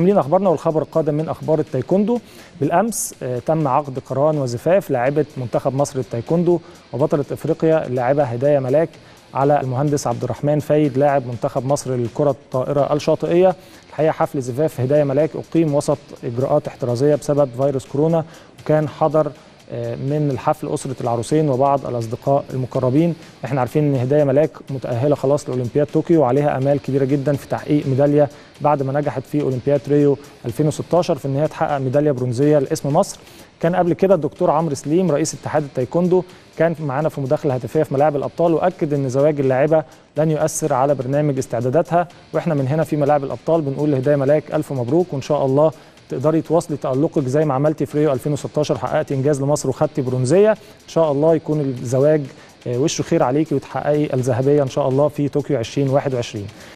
مكملين اخبارنا والخبر القادم من اخبار التايكوندو بالامس آه، تم عقد قران وزفاف لاعبه منتخب مصر للتايكوندو وبطله افريقيا اللاعبه هدايه ملاك على المهندس عبد الرحمن فايد لاعب منتخب مصر للكره الطائره الشاطئيه الحقيقه حفل زفاف هدايه ملاك اقيم وسط اجراءات احترازيه بسبب فيروس كورونا وكان حضر آه، من الحفل اسره العروسين وبعض الاصدقاء المقربين احنا عارفين ان هدايه ملاك متاهله خلاص لاولمبياد طوكيو وعليها امال كبيره جدا في تحقيق ميداليه بعد ما نجحت في اولمبياد ريو 2016 في ان هي تحقق ميداليه برونزيه لاسم مصر كان قبل كده الدكتور عمرو سليم رئيس اتحاد التايكوندو كان معانا في مداخله هاتفيه في ملاعب الابطال واكد ان زواج اللاعبه لن يؤثر على برنامج استعداداتها واحنا من هنا في ملاعب الابطال بنقول لهدايه ملاك الف مبروك وان شاء الله تقدري تواصلي تألقك زي ما عملتي في ريو 2016 حققتي انجاز لمصر وخدتي برونزيه ان شاء الله يكون الزواج آه، وشه خير عليكي وتحققي الذهبيه ان شاء الله في طوكيو 2021